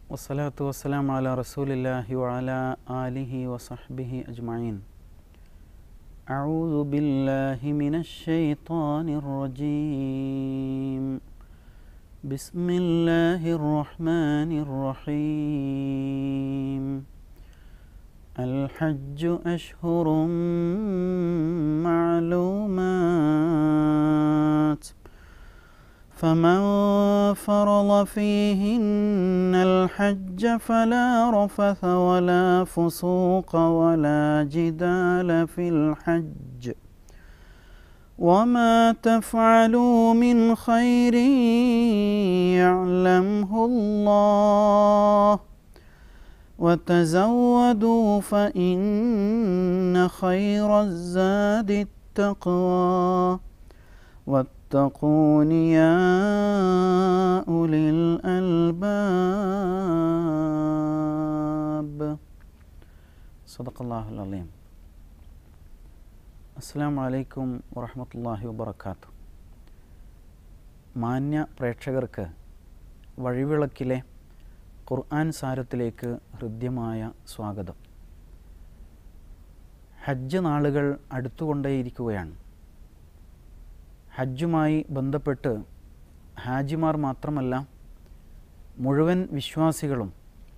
والصلاة والسلام على رسول الله وعلى آله وصحبه أجمعين أعوذ بالله من الشيطان الرجيم بسم الله الرحمن الرحيم الحج أشهر معلومات فمن فرض فيهن الحج فلا رفث ولا فسوق ولا جدال في الحج وما تفعلوا من خير يعلمه الله وتزودوا فإن خير الزاد التقوى واتقون يا أولي الألباب صدق الله العظيم അസ്സാം വലൈക്കും വറഹമത്തല്ലാഹി വബർക്കാത്തു മാന്യ പ്രേക്ഷകർക്ക് വഴിവിളക്കിലെ ഖുർആൻ സാരത്തിലേക്ക് ഹൃദ്യമായ സ്വാഗതം ഹജ്ജ് നാളുകൾ അടുത്തുകൊണ്ടേയിരിക്കുകയാണ് ഹജ്ജുമായി ബന്ധപ്പെട്ട് ഹാജിമാർ മാത്രമല്ല മുഴുവൻ വിശ്വാസികളും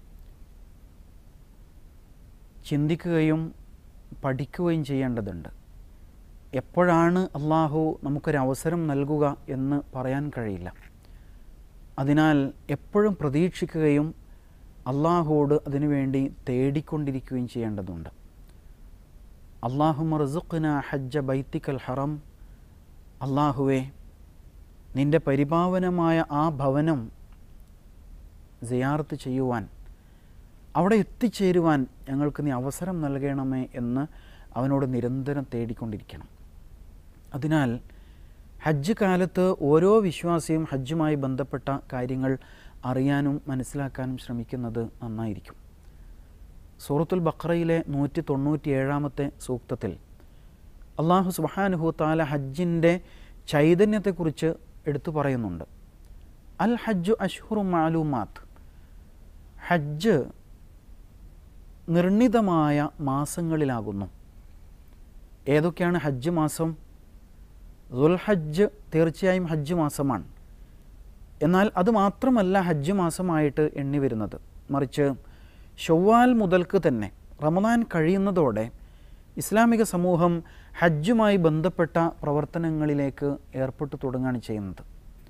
ചിന്തിക്കുകയും പഠിക്കുകയും ചെയ്യേണ്ടതുണ്ട് എപ്പോഴാണ് അള്ളാഹു നമുക്കൊരവസരം നൽകുക എന്ന് പറയാൻ കഴിയില്ല അതിനാൽ എപ്പോഴും പ്രതീക്ഷിക്കുകയും അള്ളാഹുവോട് അതിനുവേണ്ടി തേടിക്കൊണ്ടിരിക്കുകയും ചെയ്യേണ്ടതുണ്ട് അള്ളാഹു മർസുഖ്ന ഹജ്ജ ബൈത്തിക്കൽ ഹറം അള്ളാഹുവെ നിൻ്റെ പരിപാവനമായ ആ ഭവനം സിയാർത്ത് ചെയ്യുവാൻ അവിടെ എത്തിച്ചേരുവാൻ ഞങ്ങൾക്ക് നീ അവസരം നൽകണമേ എന്ന് അവനോട് നിരന്തരം തേടിക്കൊണ്ടിരിക്കണം അതിനാൽ ഹജ്ജ് കാലത്ത് ഓരോ വിശ്വാസിയും ഹജ്ജുമായി ബന്ധപ്പെട്ട കാര്യങ്ങൾ അറിയാനും മനസ്സിലാക്കാനും ശ്രമിക്കുന്നത് നന്നായിരിക്കും സൂറത്തുൽ ബക്രയിലെ നൂറ്റി തൊണ്ണൂറ്റി ഏഴാമത്തെ സൂക്തത്തിൽ അള്ളാഹു സുബാനുഹു താല ഹജ്ജിൻ്റെ ചൈതന്യത്തെക്കുറിച്ച് എടുത്തു പറയുന്നുണ്ട് അൽ ഹജ്ജു അഷ്ഹുറു മാലൂമാത്ത് ഹജ്ജ് നിർണിതമായ മാസങ്ങളിലാകുന്നു ഏതൊക്കെയാണ് ഹജ്ജ് മാസം ദുൽഹജ്ജ് തീർച്ചയായും ഹജ്ജ് മാസമാണ് എന്നാൽ അത് മാത്രമല്ല ഹജ്ജ് മാസമായിട്ട് എണ്ണി വരുന്നത് മറിച്ച് ഷവ്വാൽ മുതൽക്ക് തന്നെ റമദാൻ കഴിയുന്നതോടെ ഇസ്ലാമിക സമൂഹം ഹജ്ജുമായി ബന്ധപ്പെട്ട പ്രവർത്തനങ്ങളിലേക്ക് ഏർപ്പെട്ടു തുടങ്ങുകയാണ് ചെയ്യുന്നത്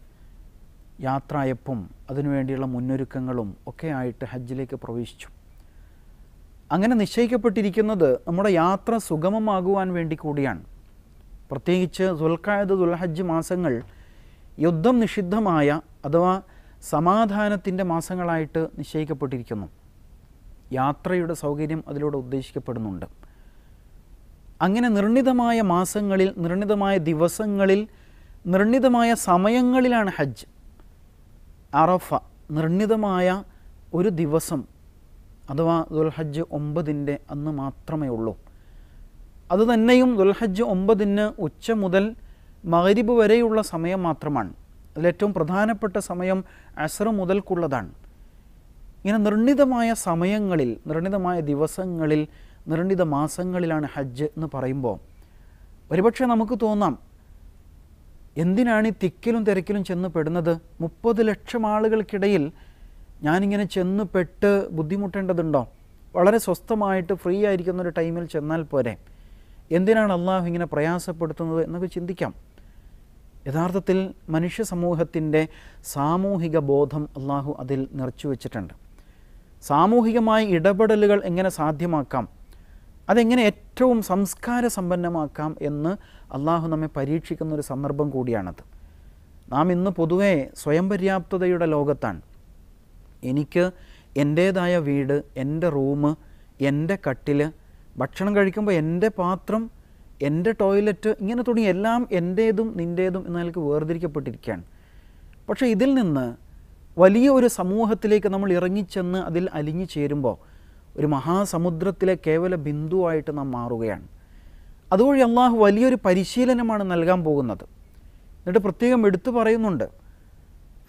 യാത്രയപ്പും അതിനുവേണ്ടിയുള്ള മുന്നൊരുക്കങ്ങളും ഒക്കെ ആയിട്ട് ഹജ്ജിലേക്ക് പ്രവേശിച്ചു അങ്ങനെ നിശ്ചയിക്കപ്പെട്ടിരിക്കുന്നത് നമ്മുടെ യാത്ര സുഗമമാകുവാൻ വേണ്ടി കൂടിയാണ് പ്രത്യേകിച്ച് ദുൽഖായത് ദുൽഹജ്ജ് മാസങ്ങൾ യുദ്ധം നിഷിദ്ധമായ അഥവാ സമാധാനത്തിൻ്റെ മാസങ്ങളായിട്ട് നിശ്ചയിക്കപ്പെട്ടിരിക്കുന്നു യാത്രയുടെ സൗകര്യം അതിലൂടെ ഉദ്ദേശിക്കപ്പെടുന്നുണ്ട് അങ്ങനെ നിർണിതമായ മാസങ്ങളിൽ നിർണിതമായ ദിവസങ്ങളിൽ നിർണിതമായ സമയങ്ങളിലാണ് ഹജ്ജ് അറഫ നിർണിതമായ ഒരു ദിവസം അഥവാ ദുൽഹജ്ജ് ഒമ്പതിൻ്റെ അന്ന് മാത്രമേ ഉള്ളൂ അതുതന്നെയും ദുൽഹജ്ജ് ഒമ്പതിന് ഉച്ച മുതൽ മകരിബ് വരെയുള്ള സമയം മാത്രമാണ് അതിലേറ്റവും പ്രധാനപ്പെട്ട സമയം അസർ മുതൽക്കുള്ളതാണ് ഇങ്ങനെ നിർണിതമായ സമയങ്ങളിൽ നിർണിതമായ ദിവസങ്ങളിൽ നിർണിത മാസങ്ങളിലാണ് ഹജ്ജ് എന്ന് പറയുമ്പോൾ ഒരുപക്ഷെ നമുക്ക് തോന്നാം എന്തിനാണ് ഈ തിക്കിലും തിരക്കിലും ചെന്ന് പെടുന്നത് മുപ്പത് ലക്ഷം ആളുകൾക്കിടയിൽ ഞാനിങ്ങനെ ചെന്ന് പെട്ട് ബുദ്ധിമുട്ടേണ്ടതുണ്ടോ വളരെ സ്വസ്ഥമായിട്ട് ഫ്രീ ആയിരിക്കുന്ന ഒരു ടൈമിൽ ചെന്നാൽ പോരെ എന്തിനാണ് അള്ളാഹു ഇങ്ങനെ പ്രയാസപ്പെടുത്തുന്നത് എന്നൊക്കെ ചിന്തിക്കാം യഥാർത്ഥത്തിൽ മനുഷ്യ സമൂഹത്തിൻ്റെ സാമൂഹിക ബോധം അള്ളാഹു അതിൽ നിറച്ചു വച്ചിട്ടുണ്ട് സാമൂഹികമായ ഇടപെടലുകൾ എങ്ങനെ സാധ്യമാക്കാം അതെങ്ങനെ ഏറ്റവും സംസ്കാര സമ്പന്നമാക്കാം എന്ന് അള്ളാഹു നമ്മെ പരീക്ഷിക്കുന്ന ഒരു സന്ദർഭം കൂടിയാണത് നാം ഇന്ന് പൊതുവേ സ്വയം പര്യാപ്തതയുടെ ലോകത്താണ് എനിക്ക് എൻ്റേതായ വീട് എൻ്റെ റൂം എൻ്റെ കട്ടിൽ ഭക്ഷണം കഴിക്കുമ്പോൾ എൻ്റെ പാത്രം എൻ്റെ ടോയ്ലറ്റ് ഇങ്ങനെ തുടങ്ങി എല്ലാം എൻ്റേതും നിൻ്റേതും എന്ന നിലക്ക് വേർതിരിക്കപ്പെട്ടിരിക്കുകയാണ് പക്ഷേ ഇതിൽ നിന്ന് വലിയ ഒരു സമൂഹത്തിലേക്ക് നമ്മൾ ഇറങ്ങിച്ചെന്ന് അതിൽ അലിഞ്ഞു ചേരുമ്പോൾ ഒരു മഹാസമുദ്രത്തിലെ കേവല ബിന്ദുവായിട്ട് നാം മാറുകയാണ് അതുവഴി അള്ളാഹു വലിയൊരു പരിശീലനമാണ് നൽകാൻ പോകുന്നത് എന്നിട്ട് പ്രത്യേകം എടുത്തു പറയുന്നുണ്ട്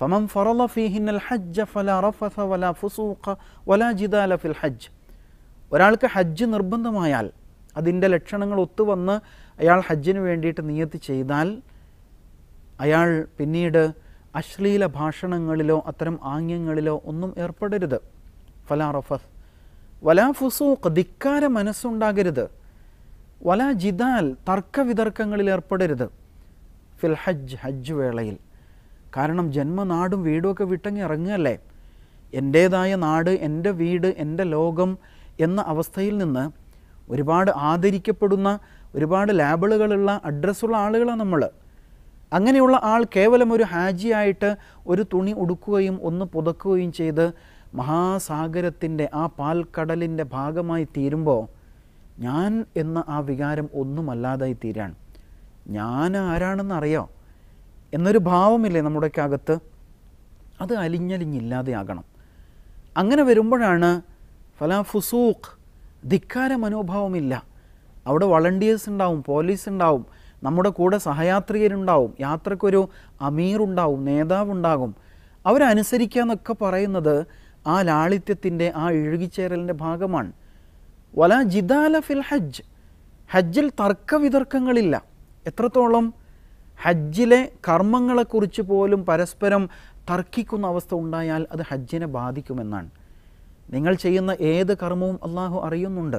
ഫമൻ ഫറള ഫീഹിന്നൽ ഹജ്ജ ഫലാ റഫസ വലാ ഫുസൂഖ വലാ ജിദാല ഫിൽ ഹജ്ജ് ഒരാൾക്ക് ഹജ്ജ് നിർബന്ധമായാൽ അതിൻ്റെ ലക്ഷണങ്ങൾ ഒത്തുവന്ന് അയാൾ ഹജ്ജിന് വേണ്ടിയിട്ട് നിയത്ത് ചെയ്താൽ അയാൾ പിന്നീട് അശ്ലീല ഭാഷണങ്ങളിലോ അത്തരം ആംഗ്യങ്ങളിലോ ഒന്നും ഏർപ്പെടരുത് ഫലാ റഫസ് വലാ ഫുസൂഖ് ധിക്കാര മനസ്സുണ്ടാകരുത് വലാ ജിദാൽ തർക്കവിതർക്കങ്ങളിൽ ഏർപ്പെടരുത് ഫിൽ ഹജ്ജ് ഹജ്ജ് വേളയിൽ കാരണം ജന്മനാടും വീടുമൊക്കെ വിട്ടങ്ങി ഇറങ്ങുകയല്ലേ എൻ്റേതായ നാട് എൻ്റെ വീട് എൻ്റെ ലോകം എന്ന അവസ്ഥയിൽ നിന്ന് ഒരുപാട് ആദരിക്കപ്പെടുന്ന ഒരുപാട് ലാബിളുകളുള്ള അഡ്രസ്സുള്ള ആളുകളാണ് നമ്മൾ അങ്ങനെയുള്ള ആൾ കേവലം ഒരു ഹാജിയായിട്ട് ഒരു തുണി ഉടുക്കുകയും ഒന്ന് പുതക്കുകയും ചെയ്ത് മഹാസാഗരത്തിൻ്റെ ആ പാൽക്കടലിൻ്റെ ഭാഗമായി തീരുമ്പോൾ ഞാൻ എന്ന ആ വികാരം ഒന്നുമല്ലാതായി തീരാണ് ഞാൻ ആരാണെന്ന് അറിയോ എന്നൊരു ഭാവമില്ലേ നമ്മുടെയൊക്കെ അകത്ത് അത് അലിഞ്ഞലിഞ്ഞില്ലാതെയാകണം അങ്ങനെ വരുമ്പോഴാണ് ഫലാ ഫുസൂഖ് ധിക്കാര മനോഭാവമില്ല അവിടെ വളണ്ടിയേഴ്സ് ഉണ്ടാവും പോലീസ് ഉണ്ടാവും നമ്മുടെ കൂടെ സഹയാത്രികരുണ്ടാവും യാത്രക്കൊരു അമീർ ഉണ്ടാവും നേതാവുണ്ടാകും അവരനുസരിക്കുക എന്നൊക്കെ പറയുന്നത് ആ ലാളിത്യത്തിൻ്റെ ആ ഇഴുകിച്ചേരലിൻ്റെ ഭാഗമാണ് വല ജിദാല ഫിൽ ഹജ്ജ് ഹജ്ജിൽ തർക്കവിതർക്കങ്ങളില്ല എത്രത്തോളം ഹജ്ജിലെ കർമ്മങ്ങളെക്കുറിച്ച് പോലും പരസ്പരം തർക്കിക്കുന്ന അവസ്ഥ ഉണ്ടായാൽ അത് ഹജ്ജിനെ ബാധിക്കുമെന്നാണ് നിങ്ങൾ ചെയ്യുന്ന ഏത് കർമ്മവും അള്ളാഹു അറിയുന്നുണ്ട്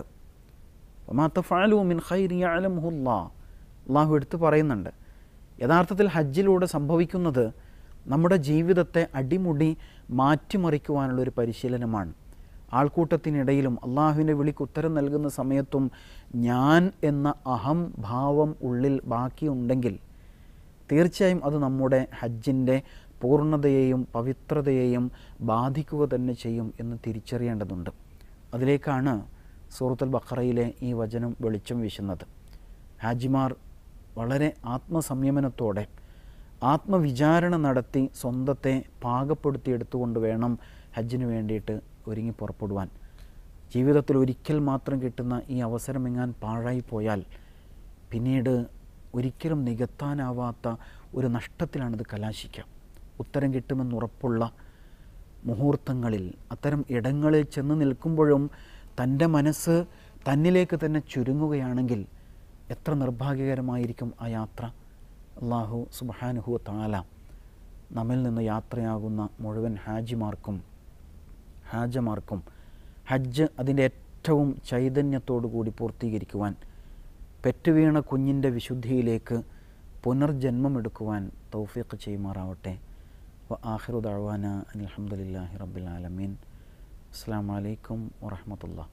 മിൻ ഖൈരി യഅലമുഹുല്ലാ അള്ളാഹു എടുത്തു പറയുന്നുണ്ട് യഥാർത്ഥത്തിൽ ഹജ്ജിലൂടെ സംഭവിക്കുന്നത് നമ്മുടെ ജീവിതത്തെ അടിമുടി മാറ്റിമറിക്കുവാനുള്ള ഒരു പരിശീലനമാണ് ആൾക്കൂട്ടത്തിനിടയിലും അള്ളാഹുവിൻ്റെ വിളിക്ക് ഉത്തരം നൽകുന്ന സമയത്തും ഞാൻ എന്ന അഹം ഭാവം ഉള്ളിൽ ബാക്കിയുണ്ടെങ്കിൽ തീർച്ചയായും അത് നമ്മുടെ ഹജ്ജിൻ്റെ പൂർണ്ണതയെയും പവിത്രതയെയും ബാധിക്കുക തന്നെ ചെയ്യും എന്ന് തിരിച്ചറിയേണ്ടതുണ്ട് അതിലേക്കാണ് സൂറത്തുൽ ബഖറയിലെ ഈ വചനം വെളിച്ചം വീശുന്നത് ഹാജിമാർ വളരെ ആത്മസംയമനത്തോടെ ആത്മവിചാരണ നടത്തി സ്വന്തത്തെ പാകപ്പെടുത്തിയെടുത്തുകൊണ്ട് വേണം ഹജ്ജിന് വേണ്ടിയിട്ട് ഒരുങ്ങി പുറപ്പെടുവാൻ ജീവിതത്തിൽ ഒരിക്കൽ മാത്രം കിട്ടുന്ന ഈ അവസരം എങ്ങാൻ പാഴായി പോയാൽ പിന്നീട് ഒരിക്കലും നികത്താനാവാത്ത ഒരു നഷ്ടത്തിലാണിത് കലാശിക്കുക ഉത്തരം കിട്ടുമെന്നുറപ്പുള്ള മുഹൂർത്തങ്ങളിൽ അത്തരം ഇടങ്ങളിൽ ചെന്ന് നിൽക്കുമ്പോഴും തൻ്റെ മനസ്സ് തന്നിലേക്ക് തന്നെ ചുരുങ്ങുകയാണെങ്കിൽ എത്ര നിർഭാഗ്യകരമായിരിക്കും ആ യാത്ര അള്ളാഹു സുബാനുഹു താല നമ്മിൽ നിന്ന് യാത്രയാകുന്ന മുഴുവൻ ഹാജിമാർക്കും ഹാജമാർക്കും ഹജ്ജ് അതിൻ്റെ ഏറ്റവും ചൈതന്യത്തോടു കൂടി പൂർത്തീകരിക്കുവാൻ പെറ്റുവീണ കുഞ്ഞിൻ്റെ വിശുദ്ധിയിലേക്ക് പുനർജന്മമെടുക്കുവാൻ തൗഫീഖ് ചെയ്യുമാറാവട്ടെ വ ആഹിറു ദഅവാന അൽഹംദുലില്ലാഹി റബ്ബിൽ ആലമീൻ അസ്സാം വലൈക്കും വറഹമത്തുള്ള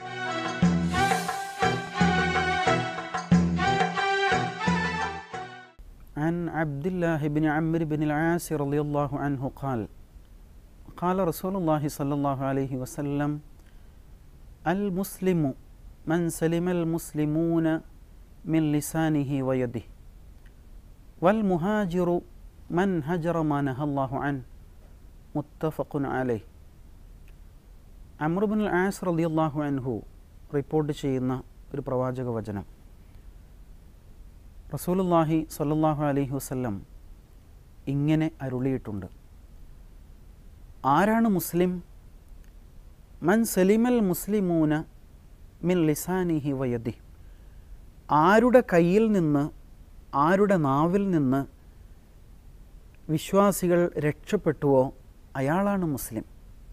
عن عبد الله بن عمرو بن العاص رضي الله عنه قال قال رسول الله صلى الله عليه وسلم المسلم من سلم المسلمون من لسانه ويده والمهاجر من هجر ما نهى الله عنه മുത്തഫഖുൻ അലൈ അമ്രുബിൻ ആസ് റളിയല്ലാഹു അൻഹു റിപ്പോർട്ട് ചെയ്യുന്ന ഒരു പ്രവാചക വചനം റസൂലുല്ലാഹി സ്വല്ലല്ലാഹു അലൈഹി വസല്ലം ഇങ്ങനെ അരുളിയിട്ടുണ്ട് ആരാണ് മുസ്ലിം മൻ സലിമൽ മുസ്ലിമൂന മിൻ ലിസാനിഹി വയദി ആരുടെ കയ്യിൽ നിന്ന് ആരുടെ നാവിൽ നിന്ന് വിശ്വാസികൾ രക്ഷപ്പെട്ടുവോ അയാളാണ് മുസ്ലിം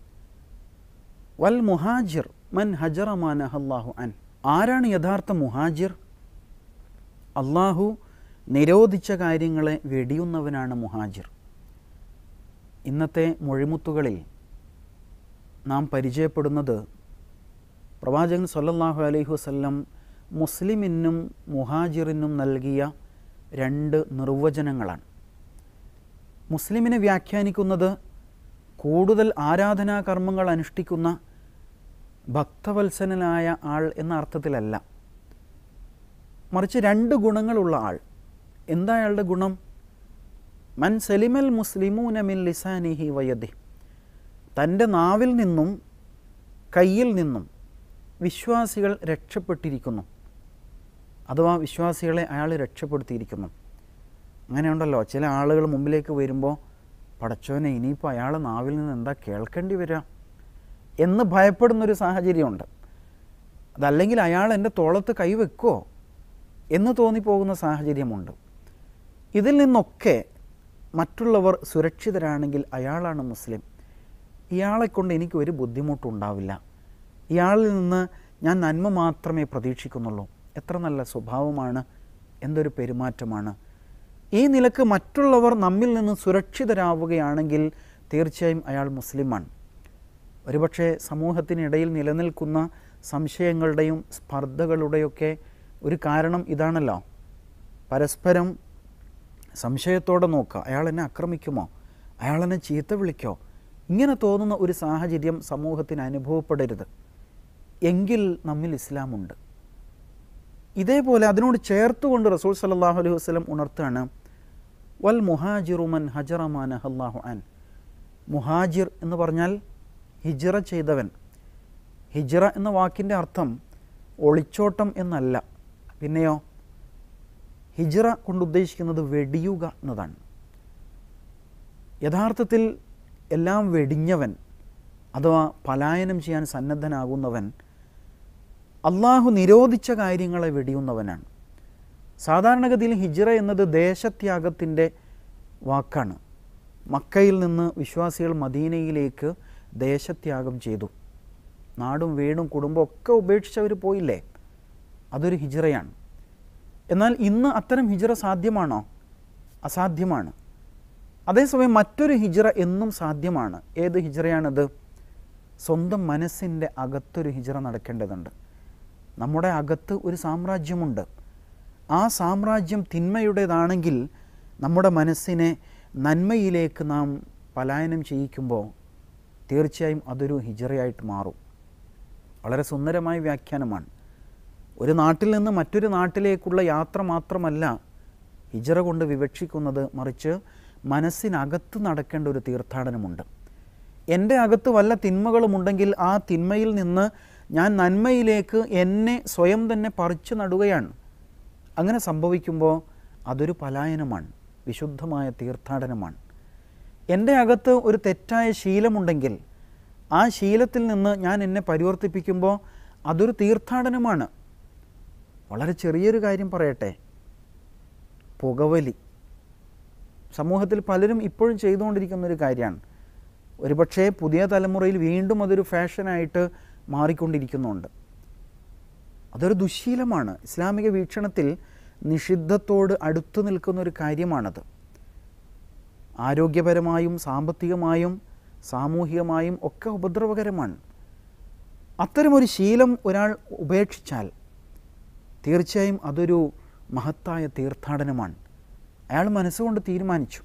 വൽ മുഹാജിർ മൻ ഹജറമാനഹ അള്ളാഹു അൻ ആരാണ് യഥാർത്ഥ മുഹാജിർ അള്ളാഹു നിരോധിച്ച കാര്യങ്ങളെ വെടിയുന്നവനാണ് മുഹാജിർ ഇന്നത്തെ മൊഴിമുത്തുകളിൽ നാം പരിചയപ്പെടുന്നത് പ്രവാചകൻ സല്ലല്ലാഹു അലൈഹി വസല്ലം മുസ്ലിമിനും മുഹാജിറിനും നൽകിയ രണ്ട് നിർവചനങ്ങളാണ് മുസ്ലിമിനെ വ്യാഖ്യാനിക്കുന്നത് കൂടുതൽ ആരാധനാ കർമ്മങ്ങൾ അനുഷ്ഠിക്കുന്ന ഭക്തവത്സനായ ആൾ എന്ന അർത്ഥത്തിലല്ല മറിച്ച് രണ്ട് ഗുണങ്ങളുള്ള ആൾ എന്താ അയാളുടെ ഗുണം മൻ സലിമൽ മുസ്ലിമൂന മിൻ ലിസാനിഹി വയദി തൻ്റെ നാവിൽ നിന്നും കയ്യിൽ നിന്നും വിശ്വാസികൾ രക്ഷപ്പെട്ടിരിക്കുന്നു അഥവാ വിശ്വാസികളെ അയാൾ രക്ഷപ്പെടുത്തിയിരിക്കുന്നു അങ്ങനെയുണ്ടല്ലോ ചില ആളുകൾ മുമ്പിലേക്ക് വരുമ്പോൾ പടച്ചോനെ ഇനിയിപ്പോൾ അയാളെ നാവിൽ നിന്ന് എന്താ കേൾക്കേണ്ടി വരിക എന്ന് ഭയപ്പെടുന്നൊരു സാഹചര്യമുണ്ട് അതല്ലെങ്കിൽ അയാൾ എൻ്റെ തോളത്ത് കൈവെക്കുമോ എന്ന് തോന്നിപ്പോകുന്ന സാഹചര്യമുണ്ട് ഇതിൽ നിന്നൊക്കെ മറ്റുള്ളവർ സുരക്ഷിതരാണെങ്കിൽ അയാളാണ് മുസ്ലിം ഇയാളെ കൊണ്ട് എനിക്ക് ഒരു ബുദ്ധിമുട്ടുണ്ടാവില്ല ഇയാളിൽ നിന്ന് ഞാൻ നന്മ മാത്രമേ പ്രതീക്ഷിക്കുന്നുള്ളൂ എത്ര നല്ല സ്വഭാവമാണ് എന്തൊരു പെരുമാറ്റമാണ് ഈ നിലക്ക് മറ്റുള്ളവർ നമ്മിൽ നിന്ന് സുരക്ഷിതരാവുകയാണെങ്കിൽ തീർച്ചയായും അയാൾ മുസ്ലിമാണ് ഒരുപക്ഷെ സമൂഹത്തിനിടയിൽ നിലനിൽക്കുന്ന സംശയങ്ങളുടെയും സ്പർദ്ധകളുടെയൊക്കെ ഒരു കാരണം ഇതാണല്ലോ പരസ്പരം സംശയത്തോടെ നോക്കുക അയാൾ എന്നെ ആക്രമിക്കുമോ അയാൾ എന്നെ ചീത്ത വിളിക്കോ ഇങ്ങനെ തോന്നുന്ന ഒരു സാഹചര്യം സമൂഹത്തിന് അനുഭവപ്പെടരുത് എങ്കിൽ നമ്മിൽ ഇസ്ലാമുണ്ട് ഇതേപോലെ അതിനോട് ചേർത്തുകൊണ്ട് റസൂൽ സല്ലല്ലാഹു അലൈഹി വസല്ലം ഉണർത്താണ് വൽ മുഹാജിറുമൻ ഹജറമാൻ അഹല്ലാഹു അൻ മുഹാജിർ എന്ന് പറഞ്ഞാൽ ഹിജറ ചെയ്തവൻ ഹിജറ എന്ന വാക്കിൻ്റെ അർത്ഥം ഒളിച്ചോട്ടം എന്നല്ല പിന്നെയോ ഹിജറ കൊണ്ട് ഉദ്ദേശിക്കുന്നത് വെടിയുക എന്നതാണ് യഥാർത്ഥത്തിൽ എല്ലാം വെടിഞ്ഞവൻ അഥവാ പലായനം ചെയ്യാൻ സന്നദ്ധനാകുന്നവൻ അള്ളാഹു നിരോധിച്ച കാര്യങ്ങളെ വെടിയുന്നവനാണ് സാധാരണഗതിയിൽ ഹിജ്റ എന്നത് ദേശത്യാഗത്തിൻ്റെ വാക്കാണ് മക്കയിൽ നിന്ന് വിശ്വാസികൾ മദീനയിലേക്ക് ദേശത്യാഗം ചെയ്തു നാടും വീടും കുടുംബം ഒക്കെ ഉപേക്ഷിച്ചവർ പോയില്ലേ അതൊരു ഹിജ്റയാണ് എന്നാൽ ഇന്ന് അത്തരം ഹിജ്റ സാധ്യമാണോ അസാധ്യമാണ് അതേസമയം മറ്റൊരു ഹിജ്റ എന്നും സാധ്യമാണ് ഏത് ഹിജ്റയാണത് സ്വന്തം മനസ്സിൻ്റെ അകത്തൊരു ഹിജ്റ നടക്കേണ്ടതുണ്ട് നമ്മുടെ അകത്ത് ഒരു സാമ്രാജ്യമുണ്ട് ആ സാമ്രാജ്യം തിന്മയുടേതാണെങ്കിൽ നമ്മുടെ മനസ്സിനെ നന്മയിലേക്ക് നാം പലായനം ചെയ്യിക്കുമ്പോൾ തീർച്ചയായും അതൊരു ഹിജറയായിട്ട് മാറും വളരെ സുന്ദരമായ വ്യാഖ്യാനമാണ് ഒരു നാട്ടിൽ നിന്ന് മറ്റൊരു നാട്ടിലേക്കുള്ള യാത്ര മാത്രമല്ല ഹിജറ കൊണ്ട് വിവക്ഷിക്കുന്നത് മറിച്ച് മനസ്സിനകത്ത് നടക്കേണ്ട ഒരു തീർത്ഥാടനമുണ്ട് എൻ്റെ അകത്ത് വല്ല തിന്മകളുമുണ്ടെങ്കിൽ ആ തിന്മയിൽ നിന്ന് ഞാൻ നന്മയിലേക്ക് എന്നെ സ്വയം തന്നെ പറിച്ചു നടുകയാണ് അങ്ങനെ സംഭവിക്കുമ്പോൾ അതൊരു പലായനമാണ് വിശുദ്ധമായ തീർത്ഥാടനമാണ് എൻ്റെ അകത്ത് ഒരു തെറ്റായ ശീലമുണ്ടെങ്കിൽ ആ ശീലത്തിൽ നിന്ന് ഞാൻ എന്നെ പരിവർത്തിപ്പിക്കുമ്പോൾ അതൊരു തീർത്ഥാടനമാണ് വളരെ ചെറിയൊരു കാര്യം പറയട്ടെ പുകവലി സമൂഹത്തിൽ പലരും ഇപ്പോഴും ചെയ്തുകൊണ്ടിരിക്കുന്ന ഒരു കാര്യമാണ് ഒരുപക്ഷേ പുതിയ തലമുറയിൽ വീണ്ടും അതൊരു ഫാഷനായിട്ട് മാറിക്കൊണ്ടിരിക്കുന്നുണ്ട് അതൊരു ദുശീലമാണ് ഇസ്ലാമിക വീക്ഷണത്തിൽ നിഷിദ്ധത്തോട് അടുത്തു നിൽക്കുന്ന ഒരു കാര്യമാണത് ആരോഗ്യപരമായും സാമ്പത്തികമായും സാമൂഹികമായും ഒക്കെ ഉപദ്രവകരമാണ് അത്തരമൊരു ശീലം ഒരാൾ ഉപേക്ഷിച്ചാൽ തീർച്ചയായും അതൊരു മഹത്തായ തീർത്ഥാടനമാണ് അയാൾ മനസ്സുകൊണ്ട് തീരുമാനിച്ചു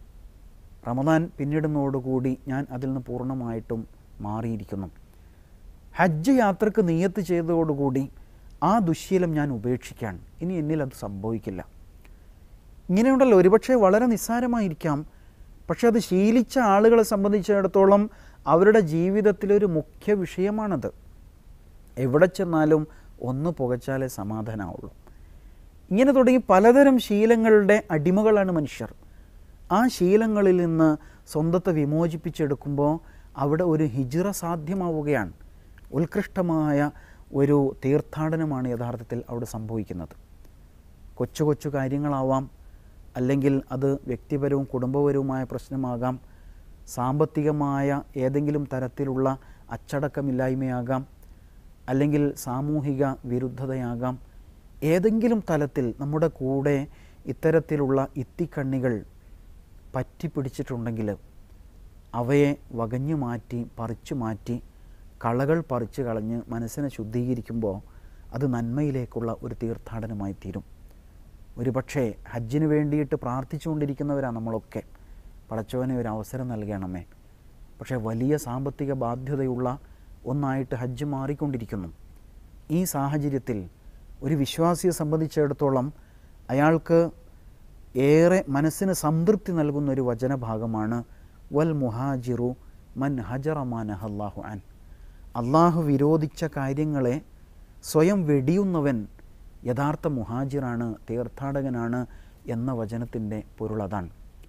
റമദാൻ പിന്നിടുന്നതോടുകൂടി ഞാൻ അതിൽ നിന്ന് പൂർണ്ണമായിട്ടും മാറിയിരിക്കുന്നു ഹജ്ജ് യാത്രക്ക് നിയത്ത് ചെയ്തതോടുകൂടി ആ ദുശ്ശീലം ഞാൻ ഉപേക്ഷിക്കാൻ ഇനി എന്നിൽ അത് സംഭവിക്കില്ല ഇങ്ങനെയുണ്ടല്ലോ ഒരുപക്ഷെ വളരെ നിസ്സാരമായിരിക്കാം പക്ഷെ അത് ശീലിച്ച ആളുകളെ സംബന്ധിച്ചിടത്തോളം അവരുടെ ജീവിതത്തിലൊരു മുഖ്യ വിഷയമാണത് എവിടെ ചെന്നാലും ഒന്ന് പുകച്ചാലേ സമാധാനമാവുള്ളൂ ഇങ്ങനെ തുടങ്ങി പലതരം ശീലങ്ങളുടെ അടിമകളാണ് മനുഷ്യർ ആ ശീലങ്ങളിൽ നിന്ന് സ്വന്തത്തെ വിമോചിപ്പിച്ചെടുക്കുമ്പോൾ അവിടെ ഒരു ഹിജിറ സാധ്യമാവുകയാണ് ഉത്കൃഷ്ടമായ ഒരു തീർത്ഥാടനമാണ് യഥാർത്ഥത്തിൽ അവിടെ സംഭവിക്കുന്നത് കൊച്ചു കൊച്ചു കാര്യങ്ങളാവാം അല്ലെങ്കിൽ അത് വ്യക്തിപരവും കുടുംബപരവുമായ പ്രശ്നമാകാം സാമ്പത്തികമായ ഏതെങ്കിലും തരത്തിലുള്ള അച്ചടക്കമില്ലായ്മയാകാം അല്ലെങ്കിൽ സാമൂഹിക വിരുദ്ധതയാകാം ഏതെങ്കിലും തലത്തിൽ നമ്മുടെ കൂടെ ഇത്തരത്തിലുള്ള ഇത്തിക്കണ്ണികൾ പറ്റിപ്പിടിച്ചിട്ടുണ്ടെങ്കിൽ അവയെ വകഞ്ഞു മാറ്റി പറിച്ചു മാറ്റി കളകൾ പറിച്ചു കളഞ്ഞ് മനസ്സിനെ ശുദ്ധീകരിക്കുമ്പോൾ അത് നന്മയിലേക്കുള്ള ഒരു തീർത്ഥാടനമായി തീരും ഒരു പക്ഷേ ഹജ്ജിന് വേണ്ടിയിട്ട് പ്രാർത്ഥിച്ചുകൊണ്ടിരിക്കുന്നവരാണ് നമ്മളൊക്കെ പടച്ചവനെ ഒരു അവസരം നൽകണമേ പക്ഷേ വലിയ സാമ്പത്തിക ബാധ്യതയുള്ള ഒന്നായിട്ട് ഹജ്ജ് മാറിക്കൊണ്ടിരിക്കുന്നു ഈ സാഹചര്യത്തിൽ ഒരു വിശ്വാസിയെ സംബന്ധിച്ചിടത്തോളം അയാൾക്ക് ഏറെ മനസ്സിന് സംതൃപ്തി നൽകുന്ന ഒരു വചനഭാഗമാണ് വൽ മുഹാജിറു മൻ ഹജറമാൻ അള്ളാഹു അൻ അള്ളാഹു വിരോധിച്ച കാര്യങ്ങളെ സ്വയം വെടിയുന്നവൻ യഥാർത്ഥ മുഹാജിറാണ് തീർത്ഥാടകനാണ് എന്ന വചനത്തിൻ്റെ പൊരുൾ അതാണ്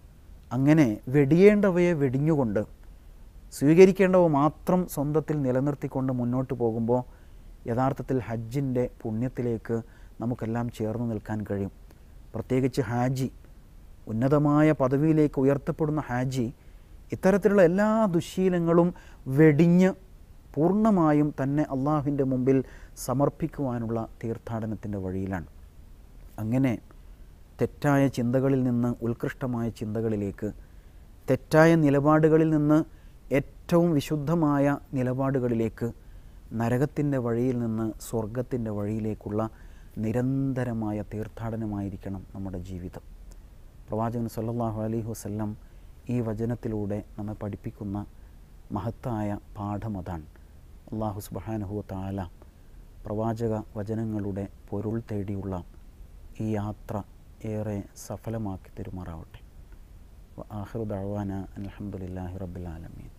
അങ്ങനെ വെടിയേണ്ടവയെ വെടിഞ്ഞുകൊണ്ട് സ്വീകരിക്കേണ്ടവ മാത്രം സ്വന്തത്തിൽ നിലനിർത്തിക്കൊണ്ട് മുന്നോട്ട് പോകുമ്പോൾ യഥാർത്ഥത്തിൽ ഹജ്ജിൻ്റെ പുണ്യത്തിലേക്ക് നമുക്കെല്ലാം ചേർന്ന് നിൽക്കാൻ കഴിയും പ്രത്യേകിച്ച് ഹാജി ഉന്നതമായ പദവിയിലേക്ക് ഉയർത്തപ്പെടുന്ന ഹാജി ഇത്തരത്തിലുള്ള എല്ലാ ദുശീലങ്ങളും വെടിഞ്ഞ് പൂർണ്ണമായും തന്നെ അള്ളാഹുവിൻ്റെ മുമ്പിൽ സമർപ്പിക്കുവാനുള്ള തീർത്ഥാടനത്തിൻ്റെ വഴിയിലാണ് അങ്ങനെ തെറ്റായ ചിന്തകളിൽ നിന്ന് ഉത്കൃഷ്ടമായ ചിന്തകളിലേക്ക് തെറ്റായ നിലപാടുകളിൽ നിന്ന് ഏറ്റവും വിശുദ്ധമായ നിലപാടുകളിലേക്ക് നരകത്തിൻ്റെ വഴിയിൽ നിന്ന് സ്വർഗത്തിൻ്റെ വഴിയിലേക്കുള്ള നിരന്തരമായ തീർത്ഥാടനമായിരിക്കണം നമ്മുടെ ജീവിതം പ്രവാചകൻ സല്ലല്ലാഹു അലൈഹി വസല്ലം ഈ വചനത്തിലൂടെ നമ്മെ പഠിപ്പിക്കുന്ന മഹത്തായ പാഠം അതാണ് അള്ളാഹു സുബാനഹു താല പ്രവാചക വചനങ്ങളുടെ പൊരുൾ തേടിയുള്ള ഈ യാത്ര ഏറെ സഫലമാക്കി തരുമാറാവട്ടെ ആഹിറു ദഅവാന അൽഹംദുലില്ലാഹി റബ്ബിൽ ആലമീൻ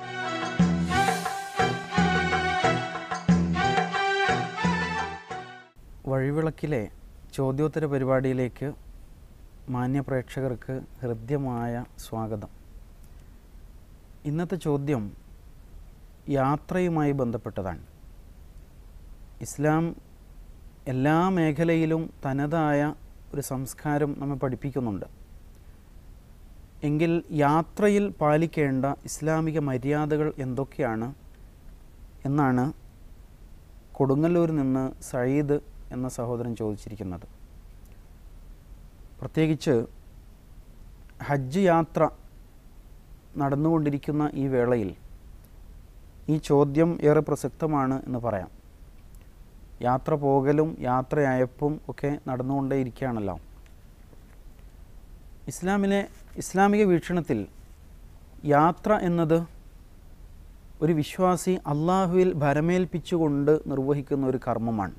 വഴിവിളക്കിലെ ചോദ്യോത്തര പരിപാടിയിലേക്ക് മാന്യ പ്രേക്ഷകർക്ക് ഹൃദ്യമായ സ്വാഗതം ഇന്നത്തെ ചോദ്യം യാത്രയുമായി ബന്ധപ്പെട്ടതാണ് ഇസ്ലാം എല്ലാ മേഖലയിലും തനതായ ഒരു സംസ്കാരം നമ്മെ പഠിപ്പിക്കുന്നുണ്ട് എങ്കിൽ യാത്രയിൽ പാലിക്കേണ്ട ഇസ്ലാമിക മര്യാദകൾ എന്തൊക്കെയാണ് എന്നാണ് കൊടുങ്ങല്ലൂരിൽ നിന്ന് സയ്യിദ് എന്ന സഹോദരൻ ചോദിച്ചിരിക്കുന്നത് പ്രത്യേകിച്ച് ഹജ്ജ് യാത്ര നടന്നുകൊണ്ടിരിക്കുന്ന ഈ വേളയിൽ ഈ ചോദ്യം ഏറെ പ്രസക്തമാണ് എന്ന് പറയാം യാത്ര പോകലും യാത്രയയപ്പും ഒക്കെ നടന്നുകൊണ്ടേയിരിക്കുകയാണല്ലോ ഇസ്ലാമിലെ ഇസ്ലാമിക വീക്ഷണത്തിൽ യാത്ര എന്നത് ഒരു വിശ്വാസി അള്ളാഹുവിൽ ഭരമേൽപ്പിച്ചുകൊണ്ട് നിർവഹിക്കുന്ന ഒരു കർമ്മമാണ്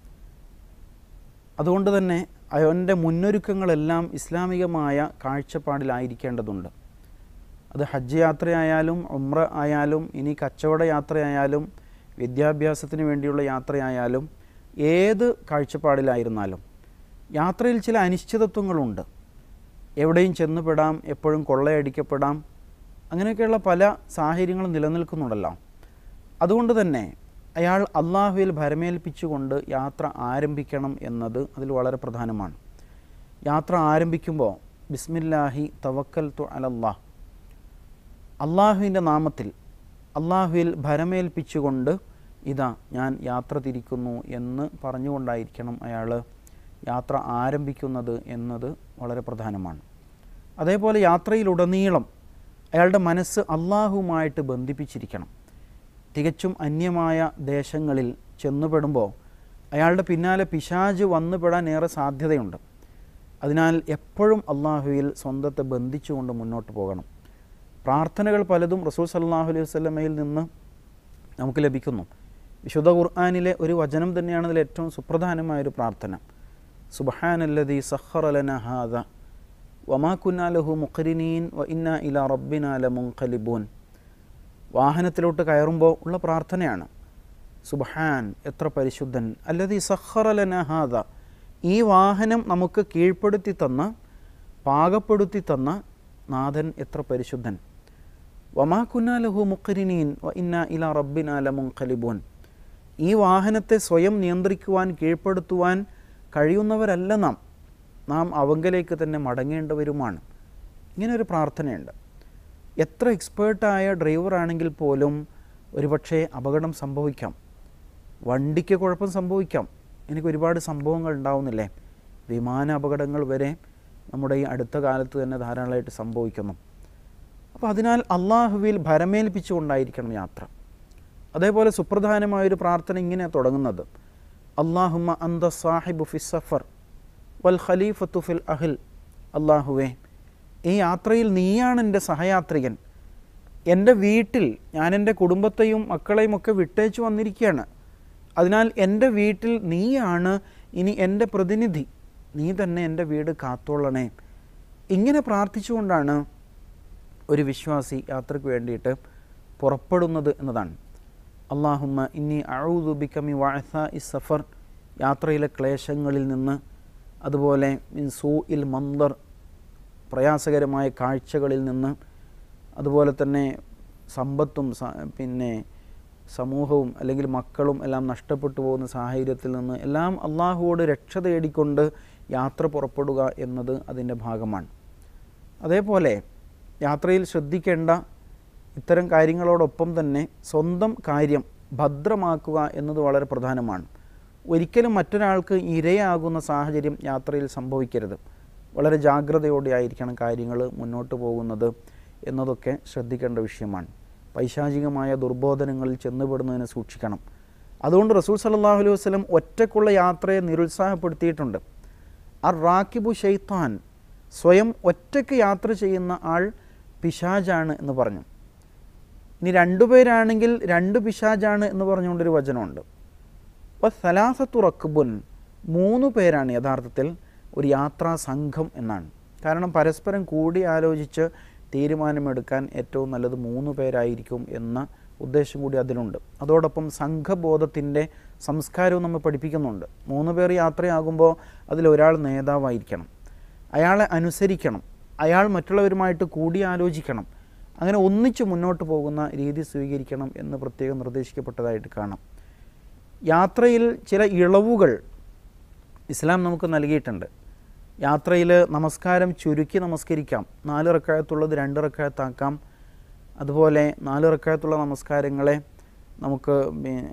അതുകൊണ്ട് തന്നെ അവൻ്റെ മുന്നൊരുക്കങ്ങളെല്ലാം ഇസ്ലാമികമായ കാഴ്ചപ്പാടിലായിരിക്കേണ്ടതുണ്ട് അത് ഹജ്ജ് യാത്രയായാലും ഉമ്ര ആയാലും ഇനി കച്ചവട യാത്രയായാലും വിദ്യാഭ്യാസത്തിന് വേണ്ടിയുള്ള യാത്രയായാലും ഏത് കാഴ്ചപ്പാടിലായിരുന്നാലും യാത്രയിൽ ചില അനിശ്ചിതത്വങ്ങളുണ്ട് എവിടെയും ചെന്നുപെടാം എപ്പോഴും കൊള്ളയടിക്കപ്പെടാം അങ്ങനെയൊക്കെയുള്ള പല സാഹചര്യങ്ങളും നിലനിൽക്കുന്നുണ്ടല്ലോ അതുകൊണ്ട് തന്നെ അയാൾ അള്ളാഹുവിൽ ഭരമേൽപ്പിച്ചുകൊണ്ട് യാത്ര ആരംഭിക്കണം എന്നത് അതിൽ വളരെ പ്രധാനമാണ് യാത്ര ആരംഭിക്കുമ്പോൾ ബിസ്മില്ലാഹി തവക്കൽ തു അലല്ലാഹ് അള്ളാഹുവിൻ്റെ നാമത്തിൽ അള്ളാഹുവിൽ ഭരമേൽപ്പിച്ചുകൊണ്ട് ഇതാ ഞാൻ യാത്ര തിരിക്കുന്നു എന്ന് പറഞ്ഞുകൊണ്ടായിരിക്കണം അയാൾ യാത്ര ആരംഭിക്കുന്നത് എന്നത് വളരെ പ്രധാനമാണ് അതേപോലെ യാത്രയിലുടനീളം അയാളുടെ മനസ്സ് അള്ളാഹുവുമായിട്ട് ബന്ധിപ്പിച്ചിരിക്കണം തികച്ചും അന്യമായ ദേശങ്ങളിൽ ചെന്നുപെടുമ്പോൾ അയാളുടെ പിന്നാലെ പിശാജ് വന്നുപെടാൻ ഏറെ സാധ്യതയുണ്ട് അതിനാൽ എപ്പോഴും അള്ളാഹുവിൽ സ്വന്തത്തെ ബന്ധിച്ചുകൊണ്ട് മുന്നോട്ട് പോകണം പ്രാർത്ഥനകൾ പലതും റസൂൽ സല്ലാഹു അലൈഹി വസ്ലമയിൽ നിന്ന് നമുക്ക് ലഭിക്കുന്നു വിശുദ്ധ ഖുർആാനിലെ ഒരു വചനം തന്നെയാണ് അതിൽ ഏറ്റവും സുപ്രധാനമായൊരു പ്രാർത്ഥന സുബഹാനല്ലതി സഹറലന ഹാദ വമാ കുന്നാലഹു മുഖരിനീൻ വ ഇന്ന ഇല റബ്ബിനാല മുൻഖലിബൂൻ വാഹനത്തിലോട്ട് കയറുമ്പോൾ ഉള്ള പ്രാർത്ഥനയാണ് സുബഹാൻ എത്ര പരിശുദ്ധൻ അല്ലതി സഹറലന ഹാദ ഈ വാഹനം നമുക്ക് കീഴ്പ്പെടുത്തി തന്ന പാകപ്പെടുത്തി തന്ന നാഥൻ എത്ര പരിശുദ്ധൻ വമാ കുന്നാലഹു മുഖരിനീൻ വ ഇന്ന ഇല റബ്ബിനാല മുൻഖലിബൂൻ ഈ വാഹനത്തെ സ്വയം നിയന്ത്രിക്കുവാൻ കീഴ്പ്പെടുത്തുവാൻ കഴിയുന്നവരല്ല നാം നാം അവങ്കലേക്ക് തന്നെ മടങ്ങേണ്ടവരുമാണ് ഇങ്ങനെ ഒരു പ്രാർത്ഥനയുണ്ട് എത്ര എക്സ്പേർട്ടായ ഡ്രൈവറാണെങ്കിൽ പോലും ഒരുപക്ഷെ അപകടം സംഭവിക്കാം വണ്ടിക്ക് കുഴപ്പം സംഭവിക്കാം എനിക്ക് ഒരുപാട് സംഭവങ്ങൾ ഉണ്ടാവുന്നില്ലേ വിമാന അപകടങ്ങൾ വരെ നമ്മുടെ ഈ അടുത്ത കാലത്ത് തന്നെ ധാരാളമായിട്ട് സംഭവിക്കുന്നു അപ്പോൾ അതിനാൽ അള്ളാഹുവിൽ ഭരമേൽപ്പിച്ചുകൊണ്ടായിരിക്കണം യാത്ര അതേപോലെ സുപ്രധാനമായൊരു പ്രാർത്ഥന ഇങ്ങനെ തുടങ്ങുന്നത് അള്ളാഹുമ്മ അന്ത സാഹിബു ഫി സഫർ വൽ ഖലീഫത്തു ഫിൽ അഹിൽ അള്ളാഹുവേ ഈ യാത്രയിൽ നീയാണ് എൻ്റെ സഹയാത്രികൻ എൻ്റെ വീട്ടിൽ ഞാൻ എൻ്റെ കുടുംബത്തെയും മക്കളെയും ഒക്കെ വിട്ടേച്ചു വന്നിരിക്കുകയാണ് അതിനാൽ എൻ്റെ വീട്ടിൽ നീയാണ് ഇനി എൻ്റെ പ്രതിനിധി നീ തന്നെ എൻ്റെ വീട് കാത്തോളണേ ഇങ്ങനെ പ്രാർത്ഥിച്ചുകൊണ്ടാണ് ഒരു വിശ്വാസി യാത്രയ്ക്ക് വേണ്ടിയിട്ട് പുറപ്പെടുന്നത് എന്നതാണ് അള്ളാഹുമ്മ ഇനി അഴൂദുബിക്കമി വാഴ്സ ഇ സഫർ യാത്രയിലെ ക്ലേശങ്ങളിൽ നിന്ന് അതുപോലെ മിൻ സൂ ഇൽ മന്ദർ പ്രയാസകരമായ കാഴ്ചകളിൽ നിന്ന് അതുപോലെ തന്നെ സമ്പത്തും സ- പിന്നെ സമൂഹവും അല്ലെങ്കിൽ മക്കളും എല്ലാം നഷ്ടപ്പെട്ടു പോകുന്ന സാഹചര്യത്തിൽ നിന്ന് എല്ലാം അള്ളാഹുവോട് രക്ഷ തേടിക്കൊണ്ട് യാത്ര പുറപ്പെടുക എന്നത് അതിൻ്റെ ഭാഗമാണ് അതേപോലെ യാത്രയിൽ ശ്രദ്ധിക്കേണ്ട ഇത്തരം കാര്യങ്ങളോടൊപ്പം തന്നെ സ്വന്തം കാര്യം ഭദ്രമാക്കുക എന്നത് വളരെ പ്രധാനമാണ് ഒരിക്കലും മറ്റൊരാൾക്ക് ഇരയാകുന്ന സാഹചര്യം യാത്രയിൽ സംഭവിക്കരുത് വളരെ ജാഗ്രതയോടെ ആയിരിക്കണം കാര്യങ്ങൾ മുന്നോട്ട് പോകുന്നത് എന്നതൊക്കെ ശ്രദ്ധിക്കേണ്ട വിഷയമാണ് പൈശാചികമായ ദുർബോധനങ്ങളിൽ ചെന്നുപെടുന്നതിനെ സൂക്ഷിക്കണം അതുകൊണ്ട് റസൂൽ സല്ലല്ലാഹു അലൈഹി വസല്ലം ഒറ്റക്കുള്ള യാത്രയെ നിരുത്സാഹപ്പെടുത്തിയിട്ടുണ്ട് അർ റാക്കിബു ഷെയ്ത്താൻ സ്വയം ഒറ്റയ്ക്ക് യാത്ര ചെയ്യുന്ന ആൾ പിശാജാണ് എന്ന് പറഞ്ഞു ഇനി രണ്ടുപേരാണെങ്കിൽ രണ്ട് പിശാജാണ് എന്ന് പറഞ്ഞുകൊണ്ടൊരു വചനമുണ്ട് അപ്പോൾ സലാസത്തു റക്കുബുൻ മൂന്ന് പേരാണ് യഥാർത്ഥത്തിൽ ഒരു യാത്രാ സംഘം എന്നാണ് കാരണം പരസ്പരം കൂടി ആലോചിച്ച് തീരുമാനമെടുക്കാൻ ഏറ്റവും നല്ലത് മൂന്ന് പേരായിരിക്കും എന്ന ഉദ്ദേശം കൂടി അതിലുണ്ട് അതോടൊപ്പം സംഘബോധത്തിൻ്റെ സംസ്കാരവും നമ്മൾ പഠിപ്പിക്കുന്നുണ്ട് മൂന്ന് പേർ യാത്രയാകുമ്പോൾ അതിലൊരാൾ നേതാവായിരിക്കണം അയാളെ അനുസരിക്കണം അയാൾ മറ്റുള്ളവരുമായിട്ട് കൂടിയാലോചിക്കണം അങ്ങനെ ഒന്നിച്ച് മുന്നോട്ട് പോകുന്ന രീതി സ്വീകരിക്കണം എന്ന് പ്രത്യേകം നിർദ്ദേശിക്കപ്പെട്ടതായിട്ട് കാണാം യാത്രയിൽ ചില ഇളവുകൾ ഇസ്ലാം നമുക്ക് നൽകിയിട്ടുണ്ട് യാത്രയിൽ നമസ്കാരം ചുരുക്കി നമസ്കരിക്കാം നാല് റക്കായത്തുള്ളത് രണ്ട് റക്കായത്താക്കാം അതുപോലെ നാല് റക്കായത്തുള്ള നമസ്കാരങ്ങളെ നമുക്ക് മി-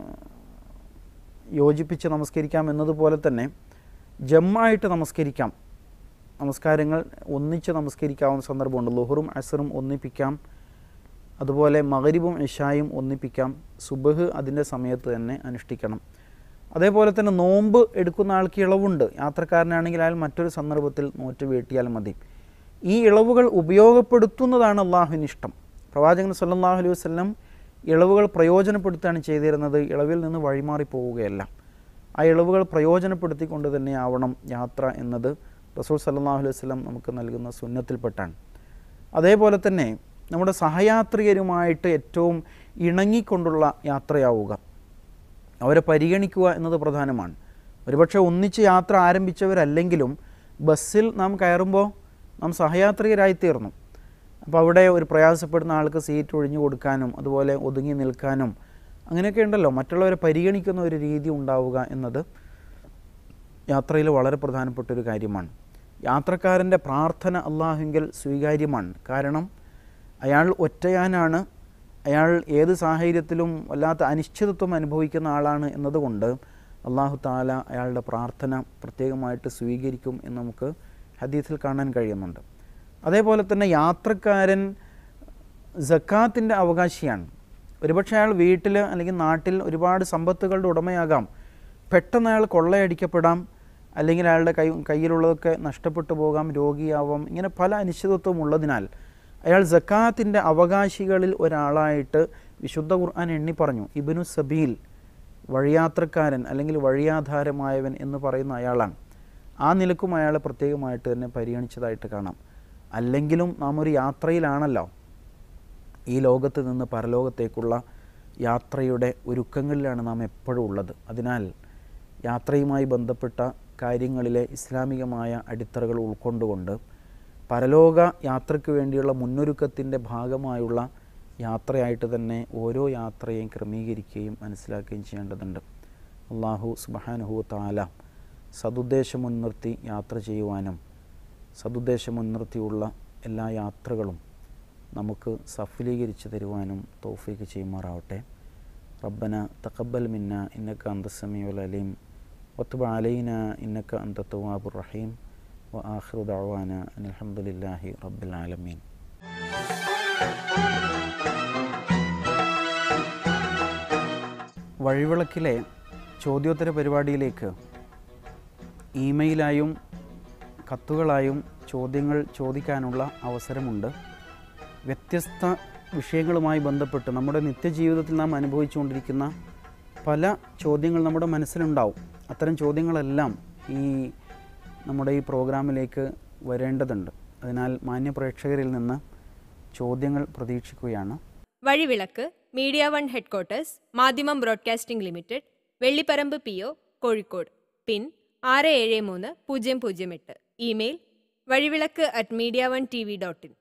യോജിപ്പിച്ച് നമസ്കരിക്കാം എന്നതുപോലെ തന്നെ ജമ്മായിട്ട് നമസ്കരിക്കാം നമസ്കാരങ്ങൾ ഒന്നിച്ച് നമസ്കരിക്കാവുന്ന സന്ദർഭമുണ്ട് ലുഹറും അസറും ഒന്നിപ്പിക്കാം അതുപോലെ മകരിബും ഇഷായും ഒന്നിപ്പിക്കാം സുബഹ് അതിൻ്റെ സമയത്ത് തന്നെ അനുഷ്ഠിക്കണം അതേപോലെ തന്നെ നോമ്പ് എടുക്കുന്ന ആൾക്ക് ഇളവുണ്ട് യാത്രക്കാരനാണെങ്കിൽ അയാൾ മറ്റൊരു സന്ദർഭത്തിൽ നോറ്റ് വീട്ടിയാൽ മതി ഈ ഇളവുകൾ ഉപയോഗപ്പെടുത്തുന്നതാണ് അള്ളാഹുവിന് ഇഷ്ടം പ്രവാചകൻ സല്ലല്ലാഹു അലൈഹി വസല്ലം ഇളവുകൾ പ്രയോജനപ്പെടുത്തുകയാണ് ചെയ്തിരുന്നത് ഇളവിൽ നിന്ന് വഴിമാറി പോവുകയല്ല ആ ഇളവുകൾ പ്രയോജനപ്പെടുത്തിക്കൊണ്ട് തന്നെ ആവണം യാത്ര എന്നത് റസൂൽ സല്ലല്ലാഹു അലൈഹി വസല്ലം നമുക്ക് നൽകുന്ന സുന്നത്തിൽപ്പെട്ടാണ് അതേപോലെ തന്നെ നമ്മുടെ സഹയാത്രികരുമായിട്ട് ഏറ്റവും ഇണങ്ങിക്കൊണ്ടുള്ള യാത്രയാവുക അവരെ പരിഗണിക്കുക എന്നത് പ്രധാനമാണ് ഒരുപക്ഷെ ഒന്നിച്ച് യാത്ര ആരംഭിച്ചവരല്ലെങ്കിലും ബസ്സിൽ നാം കയറുമ്പോൾ നാം സഹയാത്രികരായിത്തീർന്നു അപ്പോൾ അവിടെ ഒരു പ്രയാസപ്പെടുന്ന ആൾക്ക് സീറ്റ് ഒഴിഞ്ഞു കൊടുക്കാനും അതുപോലെ ഒതുങ്ങി നിൽക്കാനും അങ്ങനെയൊക്കെ ഉണ്ടല്ലോ മറ്റുള്ളവരെ പരിഗണിക്കുന്ന ഒരു രീതി ഉണ്ടാവുക എന്നത് യാത്രയിൽ വളരെ പ്രധാനപ്പെട്ട ഒരു കാര്യമാണ് യാത്രക്കാരൻ്റെ പ്രാർത്ഥന അള്ളാഹുങ്കൽ സ്വീകാര്യമാണ് കാരണം അയാൾ ഒറ്റയാനാണ് അയാൾ ഏത് സാഹചര്യത്തിലും വല്ലാത്ത അനിശ്ചിതത്വം അനുഭവിക്കുന്ന ആളാണ് എന്നതുകൊണ്ട് അള്ളാഹു താല അയാളുടെ പ്രാർത്ഥന പ്രത്യേകമായിട്ട് സ്വീകരിക്കും എന്ന് നമുക്ക് ഹദീസിൽ കാണാൻ കഴിയുന്നുണ്ട് അതേപോലെ തന്നെ യാത്രക്കാരൻ ജക്കാത്തിൻ്റെ അവകാശിയാണ് ഒരുപക്ഷെ അയാൾ വീട്ടിൽ അല്ലെങ്കിൽ നാട്ടിൽ ഒരുപാട് സമ്പത്തുകളുടെ ഉടമയാകാം പെട്ടെന്ന് അയാൾ കൊള്ളയടിക്കപ്പെടാം അല്ലെങ്കിൽ അയാളുടെ കൈ കയ്യിലുള്ളതൊക്കെ നഷ്ടപ്പെട്ടു പോകാം രോഗിയാവാം ഇങ്ങനെ പല അനിശ്ചിതത്വം ഉള്ളതിനാൽ അയാൾ ജക്കാത്തിൻ്റെ അവകാശികളിൽ ഒരാളായിട്ട് വിശുദ്ധ ഖുർആൻ എണ്ണി പറഞ്ഞു ഇബനു സബീൽ വഴിയാത്രക്കാരൻ അല്ലെങ്കിൽ വഴിയാധാരമായവൻ എന്ന് പറയുന്ന അയാളാണ് ആ നിലക്കും അയാളെ പ്രത്യേകമായിട്ട് തന്നെ പരിഗണിച്ചതായിട്ട് കാണാം അല്ലെങ്കിലും നാം ഒരു യാത്രയിലാണല്ലോ ഈ ലോകത്ത് നിന്ന് പരലോകത്തേക്കുള്ള യാത്രയുടെ ഒരുക്കങ്ങളിലാണ് നാം എപ്പോഴും ഉള്ളത് അതിനാൽ യാത്രയുമായി ബന്ധപ്പെട്ട കാര്യങ്ങളിലെ ഇസ്ലാമികമായ അടിത്തറകൾ ഉൾക്കൊണ്ടുകൊണ്ട് പരലോക യാത്രയ്ക്ക് വേണ്ടിയുള്ള മുന്നൊരുക്കത്തിൻ്റെ ഭാഗമായുള്ള യാത്രയായിട്ട് തന്നെ ഓരോ യാത്രയെയും ക്രമീകരിക്കുകയും മനസ്സിലാക്കുകയും ചെയ്യേണ്ടതുണ്ട് അള്ളാഹു സുബഹാനുഹു താല സതുദ്ദേശം മുൻനിർത്തി യാത്ര ചെയ്യുവാനും സതുദ്ദേശം മുൻനിർത്തിയുള്ള എല്ലാ യാത്രകളും നമുക്ക് സഫലീകരിച്ച് തരുവാനും തൗഫീക്ക് ചെയ്യുമാറാവട്ടെ റബ്ബന തഖബ്ബൽ മിന്ന ഇന്നക അന്ത സമീഉൽ അലീം വത്തുബ അലൈന ഇന്നക അന്ത തവാബുർ റഹീം വ ആഖിറു ദഅവാന അനിൽ ഹംദുലില്ലാഹി റബ്ബിൽ ആലമീൻ വഴിവിളക്കിലെ ചോദ്യോത്തര പരിപാടിയിലേക്ക് ഇമെയിലായും കത്തുകളായും ചോദ്യങ്ങൾ ചോദിക്കാനുള്ള അവസരമുണ്ട് വ്യത്യസ്ത വിഷയങ്ങളുമായി ബന്ധപ്പെട്ട് നമ്മുടെ നിത്യജീവിതത്തിൽ നാം അനുഭവിച്ചുകൊണ്ടിരിക്കുന്ന പല ചോദ്യങ്ങൾ നമ്മുടെ മനസ്സിലുണ്ടാവും അത്തരം ചോദ്യങ്ങളെല്ലാം ഈ നമ്മുടെ ഈ പ്രോഗ്രാമിലേക്ക് വരേണ്ടതുണ്ട് അതിനാൽ മാന്യ പ്രേക്ഷകരിൽ നിന്ന് ചോദ്യങ്ങൾ പ്രതീക്ഷിക്കുകയാണ് വഴിവിളക്ക് media one headquarters Madhyamam broadcasting limited Vellipparamba P O Kozhikode pin ആറ് ഏഴ് മൂന്ന് പൂജ്യം പൂജ്യം എട്ട് ഇമെയിൽ വഴിവിളക്ക് at media one T V dot in